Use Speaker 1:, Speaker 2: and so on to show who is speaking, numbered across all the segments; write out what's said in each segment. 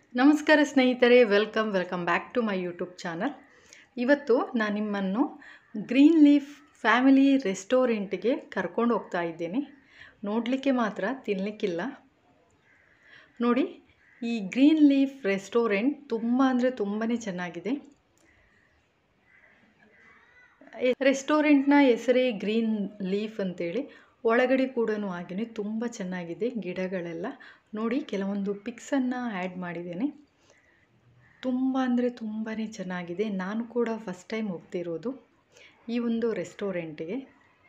Speaker 1: ನಮಸ್ಕಾರ ಸ್ನೇಹಿತರೆ welcome welcome back to my YouTube channel ಇವತ್ತು ನಾನು ನಿಮ್ಮನ್ನು ಗ್ರೀನ್ ಲೀಫ್ ಫ್ಯಾಮಿಲಿ ರೆಸ್ಟೋರೆಂಟ್ಗೆ ಕರ್ಕೊಂಡು ಹೋಗ್ತಾ ಇದ್ದೀನಿ ನೋಡಲಿಕ್ಕೆ ಮಾತ್ರ ತಿನ್ನಲಿಕ್ಕಿಲ್ಲ ನೋಡಿ ಈ ಗ್ರೀನ್ ಲೀಫ್ ರೆಸ್ಟೋರೆಂಟ್ ತುಂಬ ಅಂದರೆ ತುಂಬಾ ಚೆನ್ನಾಗಿದೆ ರೆಸ್ಟೋರೆಂಟ್ನ ಹೆಸರೇ ಗ್ರೀನ್ ಲೀಫ್ ಅಂತೇಳಿ ಒಳಗಡೆ ಕೂಡ ಹಾಗೆಯೇ ತುಂಬ ಚೆನ್ನಾಗಿದೆ ಗಿಡಗಳೆಲ್ಲ ನೋಡಿ ಕೆಲವೊಂದು ಪಿಕ್ಸನ್ನು ಆ್ಯಡ್ ಮಾಡಿದ್ದೇನೆ ತುಂಬ ಅಂದರೆ ತುಂಬಾ ಚೆನ್ನಾಗಿದೆ ನಾನು ಕೂಡ ಫಸ್ಟ್ ಟೈಮ್ ಹೋಗ್ತಿರೋದು ಈ ಒಂದು ರೆಸ್ಟೋರೆಂಟಿಗೆ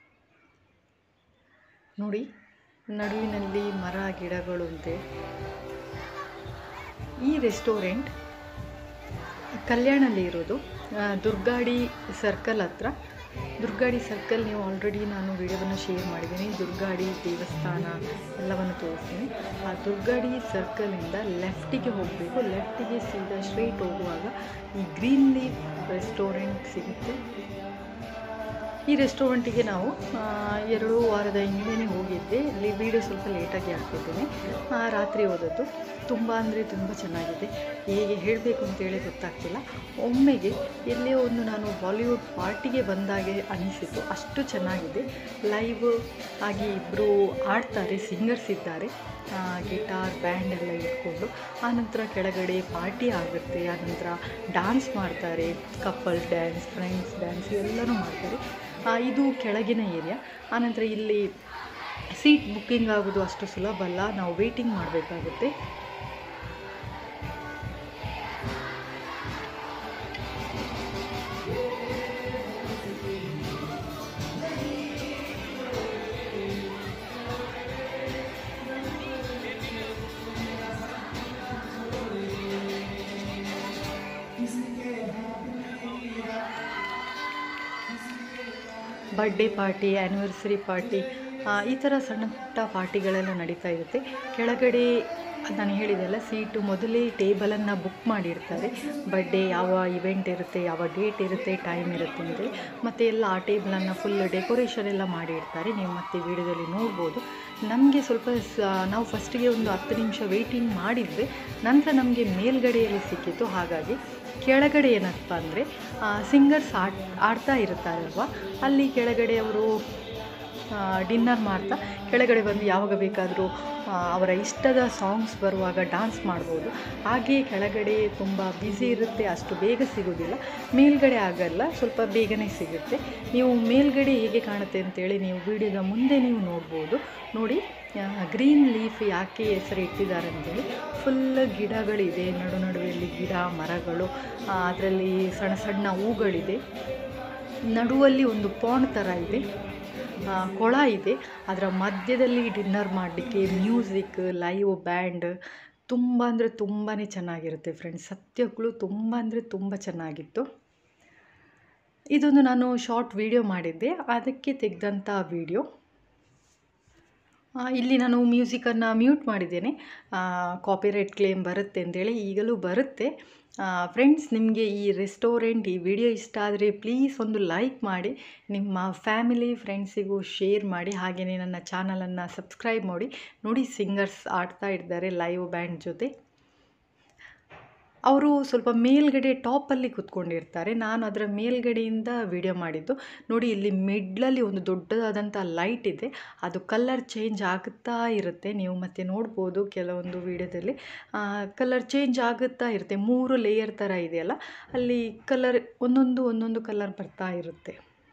Speaker 1: ನೋಡಿ ನಡುವಿನಲ್ಲಿ ಮರ ಗಿಡಗಳು ಅಂತೆ ಈ ರೆಸ್ಟೋರೆಂಟ್ ಕಲ್ಯಾಣಲ್ಲಿ ಇರೋದು ಆ, ದುರ್ಗಾಡಿ ಸರ್ಕಲ್ ಹತ್ರ ದುರ್ಗಾಡಿ ಸರ್ಕಲ್ ನೀವು ಆಲ್ರೆಡಿ ನಾನು ವಿಡಿಯೋವನ್ನು ಶೇರ್ ಮಾಡಿದ್ದೀನಿ ದುರ್ಗಾಡಿ ದೇವಸ್ಥಾನ ಎಲ್ಲವನ್ನು ತೋರಿಸ್ತೀನಿ ಆ ದುರ್ಗಾಡಿ ಸರ್ಕಲಿಂದ ಲೆಫ್ಟಿಗೆ ಹೋಗಬೇಕು ಲೆಫ್ಟಿಗೆ ಸೀದಾ ಸ್ಟ್ರೈಟ್ ಹೋಗುವಾಗ ಈ ಗ್ರೀನ್ ಲೀಫ್ ರೆಸ್ಟೋರೆಂಟ್ ಸಿಗುತ್ತೆ ಈ ರೆಸ್ಟೋರೆಂಟಿಗೆ ನಾವು ಆ, ಎರಡು ವಾರದ ಹಿಂದೆನೇ ಹೋಗಿದ್ದೆ ಇಲ್ಲಿ ವೀಡಿಯೋ ಸ್ವಲ್ಪ ಲೇಟಾಗಿ ಹಾಕ್ತಿದ್ದೇನೆ ಆ, ರಾತ್ರಿ ಹೋದದ್ದು ತುಂಬ ಅಂದರೆ ತುಂಬ ಚೆನ್ನಾಗಿದೆ ಹೇಗೆ ಹೇಳಬೇಕು ಅಂತೇಳಿ ಗೊತ್ತಾಗ್ತಿಲ್ಲ ಒಮ್ಮೆಗೆ ಎಲ್ಲೇ ಒಂದು ನಾನು ಬಾಲಿವುಡ್ ಪಾರ್ಟಿಗೆ ಬಂದಾಗೆ ಅನಿಸಿತು ಅಷ್ಟು ಚೆನ್ನಾಗಿದೆ ಲೈವ್ ಆಗಿ ಇಬ್ಬರು ಆಡ್ತಾರೆ ಸಿಂಗರ್ಸ್ ಇದ್ದಾರೆ ಗಿಟಾರ್ ಬ್ಯಾಂಡ್ ಎಲ್ಲ ಇಟ್ಕೊಂಡು ಆನಂತರ ಕೆಳಗಡೆ ಪಾರ್ಟಿ ಆಗುತ್ತೆ ಆನಂತರ ಡ್ಯಾನ್ಸ್ ಮಾಡ್ತಾರೆ ಕಪಲ್ ಡ್ಯಾನ್ಸ್ ಫ್ರೆಂಡ್ಸ್ ಡ್ಯಾನ್ಸ್ ಎಲ್ಲನೂ ಮಾಡ್ತಾರೆ ಆ, ಇದು ಕೆಳಗಿನ ಏರಿಯಾ ಆನಂತರ ಇಲ್ಲಿ ಸೀಟ್ ಬುಕ್ಕಿಂಗ್ ಆಗೋದು ಅಷ್ಟು ಸುಲಭ ಅಲ್ಲ ನಾವು ವೇಟಿಂಗ್ ಮಾಡಬೇಕಾಗುತ್ತೆ ಬರ್ಡೇ ಪಾರ್ಟಿ ಆ್ಯನಿವರ್ಸರಿ ಪಾರ್ಟಿ ಈ ಥರ ಸಣ್ಣ ಪುಟ್ಟ ಪಾರ್ಟಿಗಳೆಲ್ಲ ನಡೀತಾ ಇರುತ್ತೆ ಕೆಳಗಡೆ ನಾನು ಹೇಳಿದೆಲ್ಲ ಸೀಟು ಮೊದಲೇ ಟೇಬಲನ್ನು ಬುಕ್ ಮಾಡಿರ್ತಾರೆ ಬರ್ಡೇ ಯಾವ ಇವೆಂಟ್ ಇರುತ್ತೆ ಯಾವ ಡೇಟ್ ಇರುತ್ತೆ ಟೈಮ್ ಇರುತ್ತೆ ಅಂತೇಳಿ ಮತ್ತು ಎಲ್ಲ ಆ ಟೇಬಲನ್ನು ಫುಲ್ ಡೆಕೋರೇಷನ್ ಎಲ್ಲ ಮಾಡಿರ್ತಾರೆ ನೀವು ಮತ್ತೆ ವಿಡಿಯೋದಲ್ಲಿ ನೋಡ್ಬೋದು ನಮಗೆ ಸ್ವಲ್ಪ ಸ ನಾವು ಫಸ್ಟಿಗೆ ಒಂದು ಹತ್ತು ನಿಮಿಷ ವೆಯ್ಟಿಂಗ್ ಮಾಡಿದ್ವಿ ನಂತರ ನಮಗೆ ಮೇಲ್ಗಡೆಯಲ್ಲಿ ಸಿಕ್ಕಿತ್ತು ಹಾಗಾಗಿ ಕೆಳಗಡೆ ಏನಪ್ಪ ಅಂದರೆ ಸಿಂಗರ್ಸ್ ಆಡ್ ಆಡ್ತಾ ಇರ್ತಾರಲ್ವ ಅಲ್ಲಿ ಕೆಳಗಡೆ ಅವರು ಡಿನ್ನರ್ ಮಾಡ್ತಾ ಕೆಳಗಡೆ ಬಂದು ಯಾವಾಗ ಬೇಕಾದರೂ ಅವರ ಇಷ್ಟದ ಸಾಂಗ್ಸ್ ಬರುವಾಗ ಡ್ಯಾನ್ಸ್ ಮಾಡ್ಬೋದು ಹಾಗೆಯೇ ಕೆಳಗಡೆ ತುಂಬ ಬ್ಯುಸಿ ಇರುತ್ತೆ ಅಷ್ಟು ಬೇಗ ಸಿಗೋದಿಲ್ಲ ಮೇಲ್ಗಡೆ ಆಗಲ್ಲ ಸ್ವಲ್ಪ ಬೇಗನೆ ಸಿಗುತ್ತೆ ನೀವು ಮೇಲ್ಗಡೆ ಹೇಗೆ ಕಾಣುತ್ತೆ ಅಂತೇಳಿ ನೀವು ವಿಡಿಯೋದ ಮುಂದೆ ನೀವು ನೋಡ್ಬೋದು ನೋಡಿ ಗ್ರೀನ್ ಲೀಫ್ ಯಾಕೆ ಹೆಸರು ಇಟ್ಟಿದ್ದಾರೆ ಅಂತೇಳಿ ಫುಲ್ ಗಿಡಗಳಿದೆ ನಡು ನಡುವೆಯಲ್ಲಿ ಗಿಡ ಮರಗಳು ಅದರಲ್ಲಿ ಸಣ್ಣ ಸಣ್ಣ ಹೂಗಳಿದೆ ನಡುವಲ್ಲಿ ಒಂದು ಪಾಂಡ್ ಥರ ಇದೆ ಆ, ಕೊಳ ಇದೆ ಅದರ ಮಧ್ಯದಲ್ಲಿ ಡಿನ್ನರ್ ಮಾಡಲಿಕ್ಕೆ ಮ್ಯೂಸಿಕ್ ಲೈವ್ ಬ್ಯಾಂಡ್ ತುಂಬ ಅಂದರೆ ತುಂಬಾ ಚೆನ್ನಾಗಿರುತ್ತೆ ಫ್ರೆಂಡ್ಸ್ ಸತ್ಯಗಳು ತುಂಬ ಅಂದರೆ ತುಂಬ ಚೆನ್ನಾಗಿತ್ತು ಇದೊಂದು ನಾನು ಶಾರ್ಟ್ ವಿಡಿಯೋ ಮಾಡಿದ್ದೆ ಅದಕ್ಕೆ ತೆಗೆದಂಥ ವಿಡಿಯೋ ಇಲ್ಲಿ ನಾನು ಮ್ಯೂಸಿಕನ್ನು ಮ್ಯೂಟ್ ಮಾಡಿದ್ದೇನೆ ಕಾಪಿರೈಟ್ ಕ್ಲೇಮ್ ಬರುತ್ತೆ ಅಂತೇಳಿ ಈಗಲೂ ಬರುತ್ತೆ ಫ್ರೆಂಡ್ಸ್ ನಿಮಗೆ ಈ ರೆಸ್ಟೋರೆಂಟ್ ಈ ವಿಡಿಯೋ ಇಷ್ಟ ಆದರೆ ಪ್ಲೀಸ್ ಒಂದು ಲೈಕ್ ಮಾಡಿ ನಿಮ್ಮ ಫ್ಯಾಮಿಲಿ ಫ್ರೆಂಡ್ಸಿಗೂ ಶೇರ್ ಮಾಡಿ ಹಾಗೆಯೇ ನನ್ನ ಚಾನಲನ್ನು ಸಬ್ಸ್ಕ್ರೈಬ್ ಮಾಡಿ ನೋಡಿ ಸಿಂಗರ್ಸ್ ಆಡ್ತಾ ಇದ್ದಾರೆ ಲೈವ್ ಬ್ಯಾಂಡ್ ಜೊತೆ ಅವರು ಸ್ವಲ್ಪ ಮೇಲ್ಗಡೆ ಟಾಪಲ್ಲಿ ಕೂತ್ಕೊಂಡಿರ್ತಾರೆ ನಾನು ಅದರ ಮೇಲ್ಗಡೆಯಿಂದ ವಿಡಿಯೋ ಮಾಡಿದ್ದು ನೋಡಿ ಇಲ್ಲಿ ಮಿಡ್ಲಲ್ಲಿ ಒಂದು ದೊಡ್ಡದಾದಂಥ ಲೈಟ್ ಇದೆ ಅದು ಕಲರ್ ಚೇಂಜ್ ಆಗುತ್ತಾ ಇರುತ್ತೆ ನೀವು ಮತ್ತೆ ನೋಡ್ಬೋದು ಕೆಲವೊಂದು ವಿಡಿಯೋದಲ್ಲಿ ಕಲರ್ ಚೇಂಜ್ ಆಗುತ್ತಾ ಇರುತ್ತೆ ಮೂರು ಲೇಯರ್ ಥರ ಇದೆಯಲ್ಲ ಅಲ್ಲಿ ಕಲರ್ ಒಂದೊಂದು ಒಂದೊಂದು ಕಲರ್ ಬರ್ತಾ ಇರುತ್ತೆ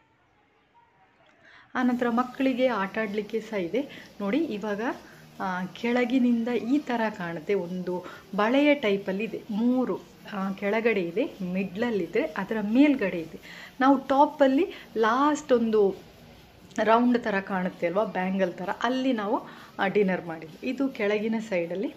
Speaker 1: ಆನಂತರ ಮಕ್ಕಳಿಗೆ ಆಟ ಆಡಲಿಕ್ಕೆ ಸಹ ಇದೆ ನೋಡಿ ಇವಾಗ ಆ, ಕೆಳಗಿನಿಂದ ಈ ಥರ ಕಾಣುತ್ತೆ ಒಂದು ಬಳೆಯ ಟೈಪಲ್ಲಿ ಇದೆ ಮೂರು ಆ, ಕೆಳಗಡೆ ಇದೆ ಮಿಡ್ಲಲ್ಲಿದೆ ಅದರ ಮೇಲ್ಗಡೆ ಇದೆ ನಾವು ಟಾಪಲ್ಲಿ ಲಾಸ್ಟ್ ಒಂದು ರೌಂಡ್ ಥರ ಕಾಣುತ್ತೆ ಅಲ್ವಾ ಬ್ಯಾಂಗಲ್ ಥರ ಅಲ್ಲಿ ನಾವು ಡಿನ್ನರ್ ಮಾಡಿದ್ವಿ ಇದು ಕೆಳಗಿನ ಸೈಡಲ್ಲಿ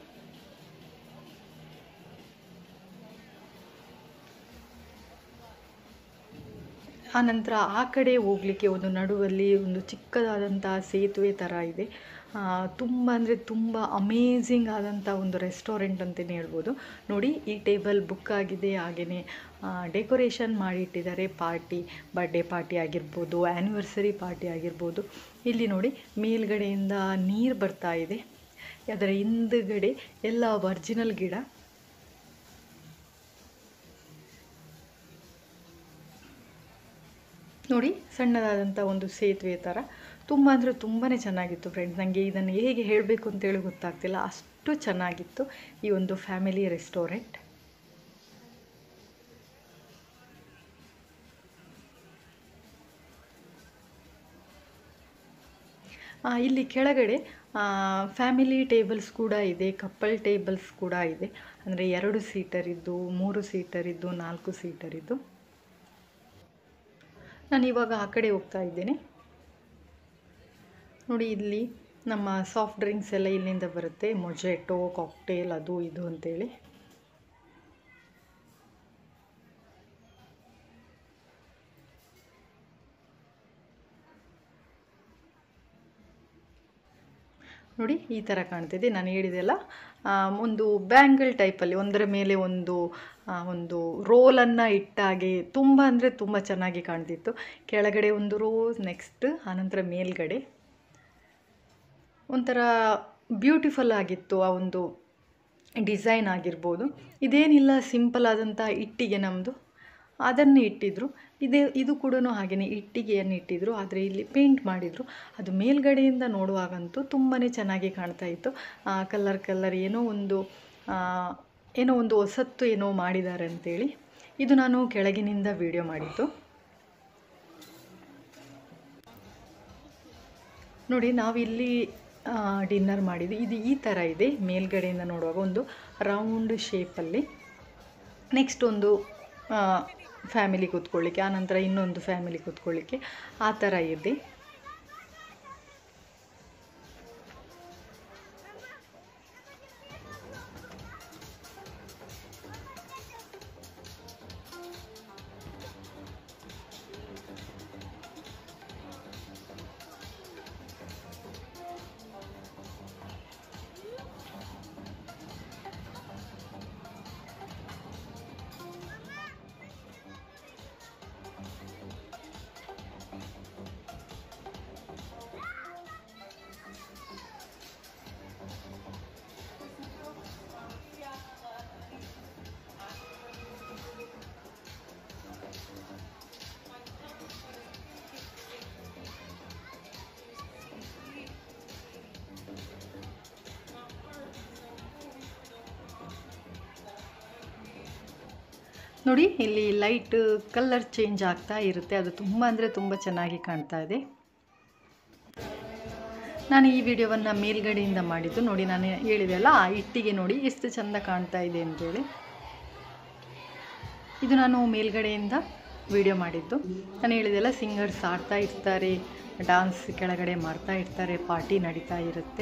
Speaker 1: ಆನಂತರ ಆ ಕಡೆ ಹೋಗಲಿಕ್ಕೆ ಒಂದು ನಡುವಲ್ಲಿ ಒಂದು ಚಿಕ್ಕದಾದಂಥ ಸೇತುವೆ ಥರ ಇದೆ ತುಂಬ ಅಂದರೆ ತುಂಬ ಅಮೇಝಿಂಗ್ ಆದಂಥ ಒಂದು ರೆಸ್ಟೋರೆಂಟ್ ಅಂತಲೇ ಹೇಳ್ಬೋದು ನೋಡಿ ಈ ಟೇಬಲ್ ಬುಕ್ ಆಗಿದೆ ಹಾಗೆಯೇ ಡೆಕೋರೇಷನ್ ಮಾಡಿಟ್ಟಿದ್ದಾರೆ ಪಾರ್ಟಿ ಬರ್ಡೇ ಪಾರ್ಟಿ ಆಗಿರ್ಬೋದು ಆ್ಯನಿವರ್ಸರಿ ಪಾರ್ಟಿ ಆಗಿರ್ಬೋದು ಇಲ್ಲಿ ನೋಡಿ ಮೇಲ್ಗಡೆಯಿಂದ ನೀರು ಬರ್ತಾ ಇದೆ ಅದರ ಹಿಂದುಗಡೆ ಎಲ್ಲ ಒರ್ಜಿನಲ್ ಗಿಡ ನೋಡಿ ಸಣ್ಣದಾದಂಥ ಒಂದು ಸೇತುವೆ ಥರ ತುಂಬ ಅಂದರೆ ತುಂಬಾ ಚೆನ್ನಾಗಿತ್ತು ಫ್ರೆಂಡ್ಸ್ ನನಗೆ ಇದನ್ನು ಹೇಗೆ ಹೇಳಬೇಕು ಅಂತೇಳಿ ಗೊತ್ತಾಗ್ತಿಲ್ಲ ಅಷ್ಟು ಚೆನ್ನಾಗಿತ್ತು ಈ ಒಂದು ಫ್ಯಾಮಿಲಿ ರೆಸ್ಟೋರೆಂಟ್ ಆ, ಇಲ್ಲಿ ಕೆಳಗಡೆ ಫ್ಯಾಮಿಲಿ ಟೇಬಲ್ಸ್ ಕೂಡ ಇದೆ ಕಪ್ಪಲ್ ಟೇಬಲ್ಸ್ ಕೂಡ ಇದೆ ಅಂದರೆ ಎರಡು ಸೀಟರ್ ಇದ್ದು ಮೂರು ಸೀಟರ್ ಇದ್ದು ನಾಲ್ಕು ಸೀಟರ್ ಇದ್ದು ನಾನು ಇವಾಗ ಆ ಕಡೆ ಹೋಗ್ತಾ ಇದ್ದೇನೆ ನೋಡಿ ಇಲ್ಲಿ ನಮ್ಮ ಸಾಫ್ಟ್ ಡ್ರಿಂಕ್ಸ್ ಎಲ್ಲ ಇಲ್ಲಿಂದ ಬರುತ್ತೆ ಮೊಜೆಟೋ ಕಾಕ್ಟೇಲ್ ಅದು ಇದು ಅಂತೇಳಿ ನೋಡಿ ಈ ಥರ ಕಾಣ್ತಿದೆ ನಾನು ಹೇಳಿದೆಲ್ಲ ಆ, ಒಂದು ಬ್ಯಾಂಗಲ್ ಟೈಪಲ್ಲಿ ಒಂದರ ಮೇಲೆ ಒಂದು ಆ, ಒಂದು ರೋಲನ್ನು ಇಟ್ಟಾಗೆ ತುಂಬ ಅಂದರೆ ತುಂಬ ಚೆನ್ನಾಗಿ ಕಾಣ್ತಿತ್ತು ಕೆಳಗಡೆ ಒಂದು ರೋ ನೆಕ್ಸ್ಟ್ ಆನಂತರ ಮೇಲ್ಗಡೆ ಒಂಥರ ಬ್ಯೂಟಿಫುಲ್ ಆಗಿತ್ತು ಆ ಒಂದು ಡಿಸೈನ್ ಆಗಿರ್ಬೋದು ಇದೇನಿಲ್ಲ ಸಿಂಪಲ್ ಆದಂಥ ಇಟ್ಟಿಗೆ ನಮ್ಮದು ಅದನ್ನೇ ಇಟ್ಟಿದ್ರು ಇದೇ ಇದು ಕೂಡ ಹಾಗೆಯೇ ಇಟ್ಟಿಗೆಯನ್ನು ಇಟ್ಟಿದ್ರು ಆದರೆ ಇಲ್ಲಿ ಪೇಂಟ್ ಮಾಡಿದರು ಅದು ಮೇಲ್ಗಡೆಯಿಂದ ನೋಡುವಾಗಂತೂ ತುಂಬಾ ಚೆನ್ನಾಗಿ ಕಾಣ್ತಾ ಇತ್ತು ಕಲರ್ ಕಲರ್ ಏನೋ ಒಂದು ಆ, ಏನೋ ಒಂದು ಹೊಸತ್ತು ಏನೋ ಮಾಡಿದ್ದಾರೆ ಅಂತೇಳಿ ಇದು ನಾನು ಕೆಳಗಿನಿಂದ ವಿಡಿಯೋ ಮಾಡಿದ್ದು ನೋಡಿ ನಾವಿಲ್ಲಿ ಡಿನ್ನರ್ ಮಾಡಿದ್ದು ಇದು ಈ ಥರ ಇದೆ ಮೇಲ್ಗಡೆಯಿಂದ ನೋಡುವಾಗ ಒಂದು ರೌಂಡ್ ಶೇಪಲ್ಲಿ ನೆಕ್ಸ್ಟ್ ಒಂದು ಫ್ಯಾಮಿಲಿ ಕೂತ್ಕೊಳ್ಳಿಕ್ಕೆ ಆನಂತರ ಇನ್ನೊಂದು ಫ್ಯಾಮಿಲಿ ಕೂತ್ಕೊಳ್ಳಿಕ್ಕೆ ಆ ಥರ ಇದೆ ನೋಡಿ ಇಲ್ಲಿ ಲೈಟ್ ಕಲರ್ ಚೇಂಜ್ ಆಗ್ತಾ ಇರುತ್ತೆ ಅದು ತುಂಬ ಅಂದರೆ ತುಂಬ ಚೆನ್ನಾಗಿ ಕಾಣ್ತಾ ಇದೆ ನಾನು ಈ ವಿಡಿಯೋವನ್ನು ಮೇಲ್ಗಡೆಯಿಂದ ಮಾಡಿದ್ದು ನೋಡಿ ನಾನು ಹೇಳಿದೆ ಅಲ್ಲ ಆ ಇಟ್ಟಿಗೆ ನೋಡಿ ಎಷ್ಟು ಚೆಂದ ಕಾಣ್ತಾ ಇದೆ ಅಂತೇಳಿ ಇದು ನಾನು ಮೇಲ್ಗಡೆಯಿಂದ ವಿಡಿಯೋ ಮಾಡಿದ್ದು ನಾನು ಹೇಳಿದೆಲ್ಲ ಸಿಂಗರ್ಸ್ ಆಡ್ತಾ ಇರ್ತಾರೆ ಡಾನ್ಸ್ ಕೆಳಗಡೆ ಮಾಡ್ತಾ ಇರ್ತಾರೆ ಪಾರ್ಟಿ ನಡೀತಾ ಇರುತ್ತೆ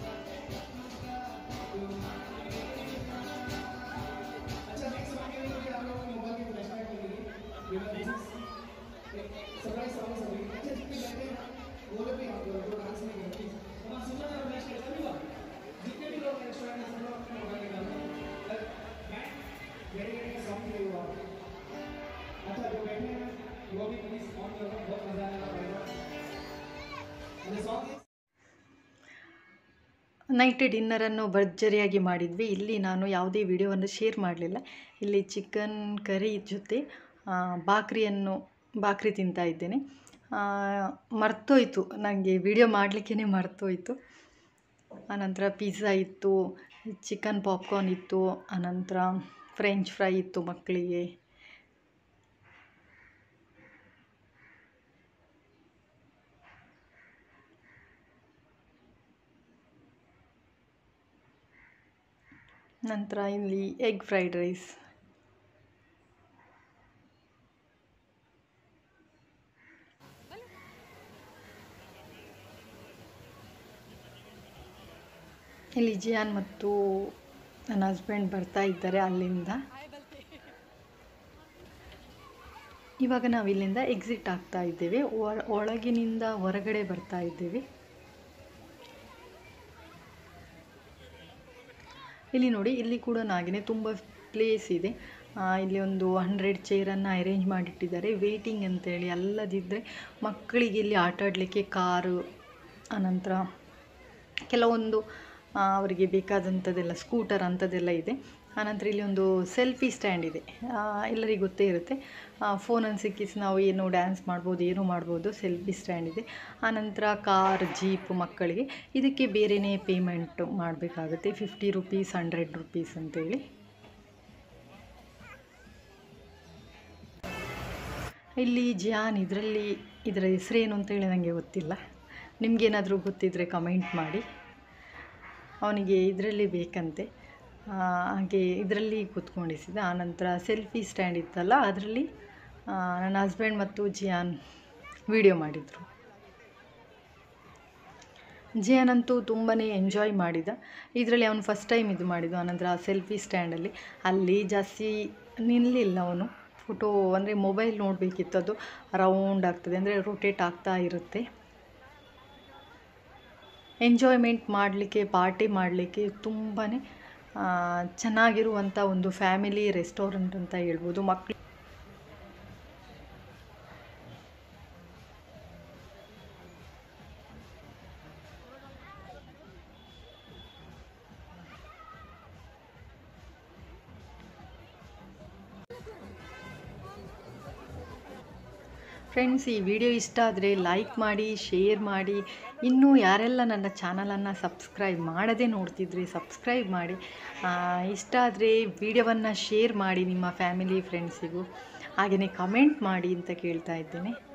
Speaker 1: ನೈಟ್ ಡಿನ್ನರನ್ನು ಭರ್ಜರಿಯಾಗಿ ಮಾಡಿದ್ವಿ ಇಲ್ಲಿ ನಾನು ಯಾವುದೇ ವಿಡಿಯೋವನ್ನು ಶೇರ್ ಮಾಡಲಿಲ್ಲ ಇಲ್ಲಿ ಚಿಕನ್ ಕರಿ ಜೊತೆ ಆ, ಬಾಕ್ರಿಯನ್ನು ಬಾಕ್ರಿ ತಿಂತಾ ಇದ್ದೇನೆ ಆ, ಮರ್ತೋಯ್ತು ನನಗೆ ವಿಡಿಯೋ ಮಾಡಲಿಕ್ಕೇ ಮರ್ತೋಯ್ತು ಆನಂತರ ಪಿಜ್ಜಾ ಇತ್ತು ಚಿಕನ್ ಪಾಪ್ಕಾರ್ನ್ ಇತ್ತು ಆನಂತರ ಫ್ರೆಂಚ್ ಫ್ರೈ ಇತ್ತು ಮಕ್ಕಳಿಗೆ ನಂತರ ಇಲ್ಲಿ ಎಗ್ ಫ್ರೈಡ್ ರೈಸ್ ಇಲ್ಲಿ ಜಿಯಾನ್ ಮತ್ತು ನನ್ನ ಹಸ್ಬೆಂಡ್ ಬರ್ತಾ ಇದ್ದಾರೆ ಅಲ್ಲಿಂದ ಇವಾಗ ನಾವು ಇಲ್ಲಿಂದ ಎಕ್ಸಿಟ್ ಆಗ್ತಾ ಇದ್ದೇವೆ ಒಳ- ಒಳಗಿನಿಂದ ಹೊರಗಡೆ ಬರ್ತಾ ಇದ್ದೇವೆ ಇಲ್ಲಿ ನೋಡಿ ಇಲ್ಲಿ ಕೂಡ ಹಾಗೆಯೇ ತುಂಬ ಪ್ಲೇಸ್ ಇದೆ ಆ, ಇಲ್ಲಿ ಒಂದು ಹಂಡ್ರೆಡ್ ಚೇರನ್ನು ಅರೇಂಜ್ ಮಾಡಿಟ್ಟಿದ್ದಾರೆ ವೇಟಿಂಗ್ ಅಂತೇಳಿ ಅಲ್ಲದಿದ್ದರೆ ಮಕ್ಕಳಿಗೆ ಇಲ್ಲಿ ಆಟ ಆಡಲಿಕ್ಕೆ ಕಾರು ಆನಂತರ ಕೆಲವೊಂದು ಆ, ಅವರಿಗೆ ಬೇಕಾದಂಥದ್ದೆಲ್ಲ ಸ್ಕೂಟರ್ ಅಂಥದ್ದೆಲ್ಲ ಇದೆ ಆನಂತರ ಇಲ್ಲಿ ಒಂದು ಸೆಲ್ಫಿ ಸ್ಟ್ಯಾಂಡ್ ಇದೆ ಆ, ಎಲ್ಲರಿಗೂ ಗೊತ್ತೇ ಇರುತ್ತೆ ಫೋನನ್ನು ಸಿಕ್ಕಿಸಿ ನಾವು ಏನು ಡ್ಯಾನ್ಸ್ ಮಾಡ್ಬೋದು ಏನು ಮಾಡ್ಬೋದು ಸೆಲ್ಫಿ ಸ್ಟ್ಯಾಂಡ್ ಇದೆ ಆನಂತರ ಕಾರ್ ಜೀಪ್ ಮಕ್ಕಳಿಗೆ ಇದಕ್ಕೆ ಬೇರೆಯೇ ಪೇಮೆಂಟ್ ಮಾಡಬೇಕಾಗುತ್ತೆ ಫಿಫ್ಟಿ ರುಪೀಸ್ ಹಂಡ್ರೆಡ್ ರುಪೀಸ್ ಅಂತೇಳಿ ಇಲ್ಲಿ ಜಿಯಾನ್ ಇದರಲ್ಲಿ ಇದರ ಹೆಸರೇನು ಅಂತೇಳಿ ನನಗೆ ಗೊತ್ತಿಲ್ಲ ನಿಮಗೇನಾದರೂ ಗೊತ್ತಿದ್ದರೆ ಕಮೆಂಟ್ ಮಾಡಿ ಅವನಿಗೆ ಇದರಲ್ಲಿ ಬೇಕಂತೆ ಆ, ಹಾಗೆ ಇದರಲ್ಲಿ ಕೂತ್ಕೊಂಡಿಸಿದ ಆನಂತರ ಸೆಲ್ಫಿ ಸ್ಟ್ಯಾಂಡ್ ಇತ್ತಲ್ಲ ಅದರಲ್ಲಿ ಆ, ನನ್ನ ಹಸ್ಬೆಂಡ್ ಮತ್ತು ಜಿಯಾನ್ ವಿಡಿಯೋ ಮಾಡಿದರು ಜಿಯಾನ್ ಅಂತೂ ತುಂಬಾ ಎಂಜಾಯ್ ಮಾಡಿದ ಇದರಲ್ಲಿ ಅವನು ಫಸ್ಟ್ ಟೈಮ್ ಇದು ಮಾಡಿದ್ದು ಆನಂತರ ಆ ಸೆಲ್ಫಿ ಸ್ಟ್ಯಾಂಡಲ್ಲಿ ಅಲ್ಲಿ ಜಾಸ್ತಿ ನಿಲ್ಲಲಿಲ್ಲ ಅವನು ಫೋಟೋ ಅಂದರೆ ಮೊಬೈಲ್ ನೋಡಬೇಕಿತ್ತು ಅದು ರೌಂಡ್ ಆಗ್ತದೆ ಅಂದರೆ ರೊಟೇಟ್ ಆಗ್ತಾ ಇರುತ್ತೆ ಎಂಜಾಯ್ಮೆಂಟ್ ಮಾಡಲಿಕ್ಕೆ ಪಾರ್ಟಿ ಮಾಡಲಿಕ್ಕೆ ತುಂಬಾ ಚೆನ್ನಾಗಿರುವಂಥ ಒಂದು ಫ್ಯಾಮಿಲಿ ರೆಸ್ಟೋರೆಂಟ್ ಅಂತ ಹೇಳ್ಬೋದು ಮಕ್ಕಳು ಫ್ರೆಂಡ್ಸ್ ಈ ವಿಡಿಯೋ ಇಷ್ಟ ಆದರೆ ಲೈಕ್ ಮಾಡಿ ಶೇರ್ ಮಾಡಿ ಇನ್ನೂ ಯಾರೆಲ್ಲ ನನ್ನ ಚಾನಲನ್ನು ಸಬ್ಸ್ಕ್ರೈಬ್ ಮಾಡದೆ ನೋಡ್ತಿದ್ರಿ ಸಬ್ಸ್ಕ್ರೈಬ್ ಮಾಡಿ ಆ, ಇಷ್ಟ ಆದರೆ ವಿಡಿಯೋವನ್ನು ಶೇರ್ ಮಾಡಿ ನಿಮ್ಮ ಫ್ಯಾಮಿಲಿ ಫ್ರೆಂಡ್ಸಿಗೂ ಹಾಗೆಯೇ ಕಮೆಂಟ್ ಮಾಡಿ ಅಂತ ಕೇಳ್ತಾ ಇದ್ದೇನೆ